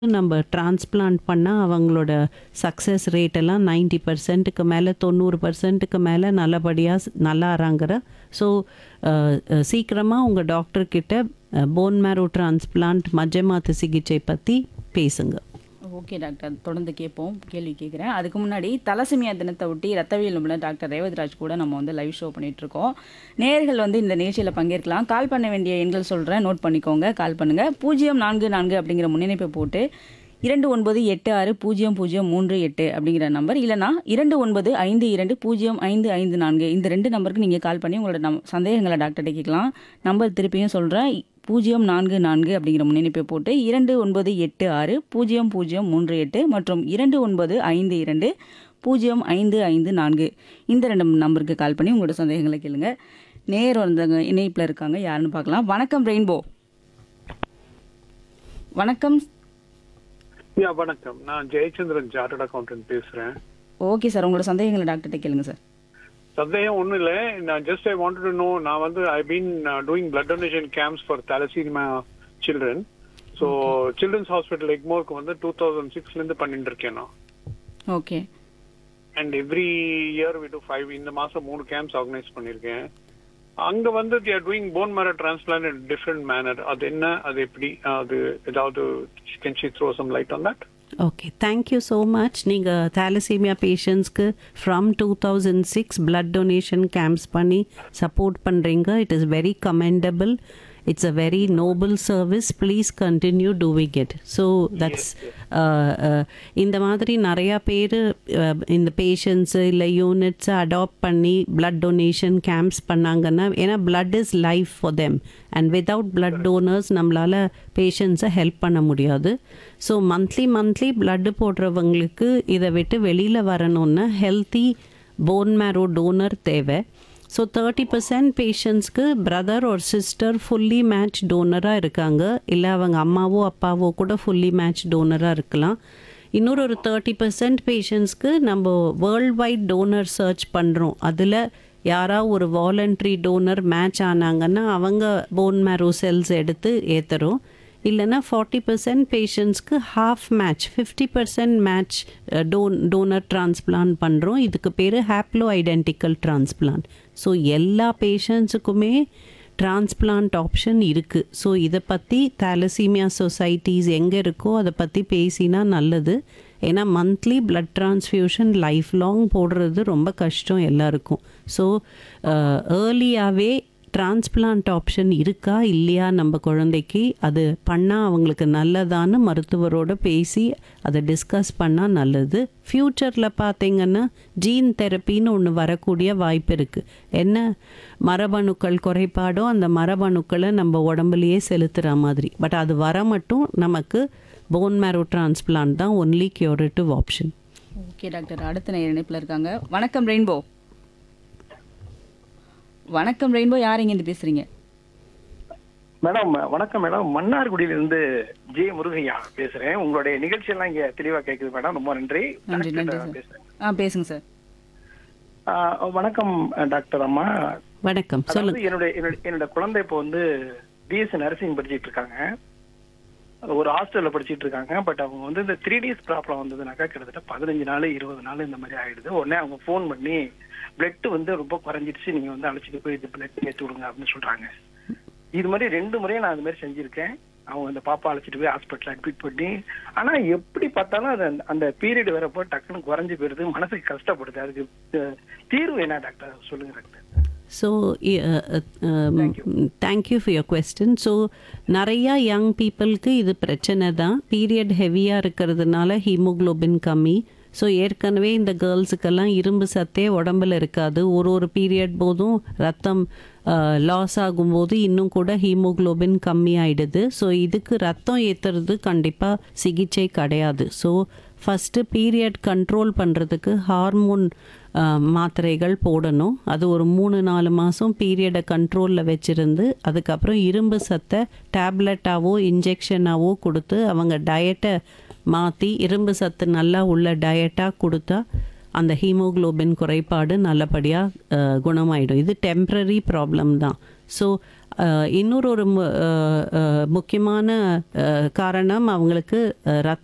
நம்ம டிரான்ஸ்பிளான்ட் பண்ணால் அவங்களோட சக்ஸஸ் ரேட் எல்லாம் நைன்டி பர்சன்ட்டுக்கு மேலே தொண்ணூறு பர்சன்ட்டுக்கு மேலே நல்லபடியாக நல்லாறாங்கிற ஸோ சீக்கிரமாக உங்கள் டாக்டர்கிட்ட போன் மேரோ டிரான்ஸ்பிளான்ட் மஜ்ஜமாத்து சிகிச்சை பற்றி பேசுங்க ஓகே டாக்டர் தொடர்ந்து கேட்போம் கேள்வி கேட்குறேன் அதுக்கு முன்னாடி தலசுமியா தினத்தை ஒட்டி ரத்தவியல் நிபுணர் டாக்டர் ரேவதிராஜ் கூட நம்ம வந்து லைவ் ஷோ பண்ணிட்டு இருக்கோம் நேயர்கள் வந்து இந்த நிகழ்ச்சியில் பங்கேற்கலாம் கால் பண்ண வேண்டிய எண்கள் சொல்கிறேன் நோட் பண்ணிக்கோங்க கால் பண்ணுங்க பூஜ்ஜியம் நான்கு நான்கு அப்படிங்கிற முன்னிணைப்பை போட்டு இரண்டு ஒன்பது எட்டு ஆறு பூஜ்ஜியம் பூஜ்ஜியம் மூன்று எட்டு அப்படிங்கிற நம்பர் இல்லைனா இரண்டு ஒன்பது ஐந்து இரண்டு பூஜ்ஜியம் ஐந்து ஐந்து நான்கு இந்த ரெண்டு நம்பருக்கு நீங்கள் கால் பண்ணி உங்களோட நம் சந்தேகங்களை டாக்டர்கிட்ட கேட்கலாம் நம்பர் திருப்பியும் சொல்கிறேன் பூஜ்ஜியம் நான்கு நான்கு அப்படிங்கிற முன்னிணைப்பை போட்டு இரண்டு ஒன்பது எட்டு ஆறு பூஜ்ஜியம் பூஜ்ஜியம் மூன்று எட்டு மற்றும் இரண்டு ஒன்பது ஐந்து இரண்டு பூஜ்ஜியம் ஐந்து ஐந்து நான்கு இந்த ரெண்டு நம்பருக்கு கால் பண்ணி உங்களோட சந்தேகங்களை கேளுங்க நேர் வந்தவங்க இணைப்பில் இருக்காங்க யாருன்னு பார்க்கலாம் வணக்கம் ரெயின்போ வணக்கம் யா வணக்கம் நான் ஜெயச்சந்திரன் சார்ட்டர்ட் அக்கௌண்டன்ட் பேசுறேன் ஓகே சார் உங்களோட சந்தேகங்களை டாக்டர்கிட்ட கேளுங்க சார் சந்தேகம் ஒண்ணும் இல்ல நான் just I want to know நான் வந்து I been doing blood donation camps for thalassemia children so children's hospital எக்மோருக்கு வந்து டூ தௌசண்ட் சிக்ஸ்ல இருந்து பண்ணிட்டு இருக்கேன் நான் okay and every year we do five இந்த மாசம் மூணு கேம்ப்ஸ் ஆர்கனைஸ் பண்ணிருக்கேன் அங்க வந்து they are doing bone marrow transplant in different manor அது என்ன அது எப்படி அது ஏதாவது can she throw some light on that okay thank you so much நீங்கள் தாலசீமியா பேஷண்ட்ஸ்க்கு from two thousand six blood donation camps பண்ணி சப்போர்ட் பண்ணுறீங்க it is very commendable it's a very noble service please continue doing it so that's இந்த மாதிரி நிறையா பேர் இந்த பேஷண்ட்ஸு இல்லை யூனிட்ஸை அடாப்ட் பண்ணி பிளட் டொனேஷன் கேம்ப்ஸ் பண்ணாங்கன்னா ஏன்னா blood is life for them and without blood donors நம்மளால் பேஷண்ட்ஸை ஹெல்ப் பண்ண முடியாது ஸோ மந்த்லி மந்த்லி பிளட்டு போடுறவங்களுக்கு இதை விட்டு வெளியில் வரணுன்னா ஹெல்த்தி போன் மேரோ டோனர் தேவை ஸோ தேர்ட்டி பர்சன்ட் பேஷண்ட்ஸ்க்கு பிரதர் ஒரு சிஸ்டர் ஃபுல்லி மேட்ச் டோனராக இருக்காங்க இல்லை அவங்க அம்மாவோ அப்பாவோ கூட ஃபுல்லி மேட்ச் டோனராக இருக்கலாம் இன்னொரு ஒரு தேர்ட்டி பர்சன்ட் பேஷண்ட்ஸ்க்கு நம்ம வேர்ல்ட் வைட் டோனர் சர்ச் பண்ணுறோம் அதில் யாராவது ஒரு வாலண்ட்ரி டோனர் மேட்ச் ஆனாங்கன்னா அவங்க போன் மேரோ செல்ஸ் எடுத்து ஏற்றுறோம் இல்லைன்னா ஃபார்ட்டி பர்சன்ட் பேஷண்ட்ஸ்க்கு half match fifty percent match don donor transplant பண்ணுறோம் இதுக்கு பேர் ஹாப்லோ ஐடென்டிக்கல் டிரான்ஸ்பிளான்ட் ஸோ எல்லா பேஷண்ட்ஸுக்குமே டிரான்ஸ்பிளான்ட் ஆப்ஷன் இருக்குது ஸோ இதை பற்றி தாலசீமியா சொசைட்டிஸ் எங்கே இருக்கோ அதை பற்றி பேசினா நல்லது ஏன்னா monthly blood transfusion life long போடுறது ரொம்ப கஷ்டம் எல்லாருக்கும் ஸோ ஏர்லியாகவே டிரான்ஸ்பிளான்ட் ஆப்ஷன் இருக்கா இல்லையா நம்ம குழந்தைக்கு அது பண்ணால் அவங்களுக்கு நல்லதான்னு மருத்துவரோட பேசி அதை டிஸ்கஸ் பண்ணால் நல்லது ஃப்யூச்சரில் பார்த்தீங்கன்னா ஜீன் தெரப்பின்னு ஒன்று வரக்கூடிய வாய்ப்பு இருக்குது என்ன மரபணுக்கள் குறைபாடோ அந்த மரபணுக்களை நம்ம உடம்புலையே செலுத்துகிற மாதிரி பட் அது வர மட்டும் நமக்கு போன் மேரோ டிரான்ஸ்பிளான்ட் தான் only curative option okay doctor அடுத்த நேர் இணைப்பில் இருக்காங்க வணக்கம் ரெயின்போ வணக்கம் ரெயின்போ யார் இங்கேருந்து பேசுறீங்க மேடம் வணக்கம் மேடம் மன்னார்குடியிலிருந்து ஜே முருகையா பேசுறேன் உங்களுடைய நிகழ்ச்சி எல்லாம் இங்க தெளிவா கேக்குது மேடம் ரொம்ப நன்றி நன்றி நன்றி டாக்டர் சார் பேசுறேன். ஆ பேசுங்க சார் ஆ, வணக்கம் டாக்டர் அம்மா வணக்கம் சொல்லுங்க அதாவது என்னுடைய என்னுடைய- என்னோட குழந்தை இப்போ வந்து பிஎஸ்சி நர்சிங் படிச்சிட்டு இருக்காங்க ஒரு ஹாஸ்டல்ல படிச்சிட்டு இருக்காங்க பட் அவங்க வந்து இந்த த்ரீ டேஸ் ப்ராப்ளம் வந்ததுனாக்கா கிட்டத்தட்ட பதினஞ்சு நாள் இருபது நாள் இந்த மாதிரி ஆயிடுது உடனே அவங்க ஃபோன் பண்ணி பிளட் வந்து ரொம்ப குறைஞ்சிடுச்சு நீங்க வந்து அழைச்சிட்டு போய் இது பிளட் ஏற்றி விடுங்க அப்படின்னு சொல்றாங்க இது மாதிரி ரெண்டு முறையும் நான் அது மாதிரி செஞ்சிருக்கேன் அவங்க அந்த பாப்பா அழைச்சிட்டு போய் ஹாஸ்பிட்டல் அட்மிட் பண்ணி ஆனா எப்படி பார்த்தாலும் அது அந்த- அந்த பீரியட் வரப்போ டக்குன்னு குறைஞ்சு போயிருது மனசுக்கு கஷ்டப்படுது அதுக்கு அஹ், தீர்வு என்ன டாக்டர் சொல்லுங்க doctor so thank you for your question so நிறையா யங் பீப்புளுக்கு இது பிரச்சனை தான் பீரியட் ஹெவியாக இருக்கிறதுனால ஹீமோக்ளோபின் கம்மி ஸோ ஏற்கனவே இந்த கேர்ள்ஸுக்கெல்லாம் இரும்பு சத்தே உடம்புல இருக்காது ஒரு ஒரு பீரியட் போதும் ரத்தம் லாஸ் ஆகும்போது இன்னும் கூட ஹீமோக்ளோபின் கம்மி ஆயிடுது ஸோ இதுக்கு ரத்தம் ஏற்றுறது கண்டிப்பாக சிகிச்சை கிடையாது ஸோ ஃபஸ்ட்டு பீரியட் கண்ட்ரோல் பண்ணுறதுக்கு ஹார்மோன் மாத்திரைகள் போடணும் அது ஒரு மூணு நாலு மாதம் பீரியடை கண்ட்ரோலில் வச்சுருந்து அதுக்கப்புறம் இரும்பு சத்தை டேப்லெட்டாவோ இன்ஜெக்ஷனாவோ கொடுத்து அவங்க டயட்டை மாற்றி இரும்பு சத்து நல்லா உள்ள டயட்டாக கொடுத்தா அந்த ஹீமோகுளோபின் குறைபாடு நல்லபடியாக குணமாயிடும் இது டெம்ப்ரரி ப்ராப்ளம் தான் ஸோ அஹ், இன்னொரு ஒரு மு- அஹ், அஹ், முக்கியமான அஹ், காரணம் அவங்களுக்கு அஹ், ரத்த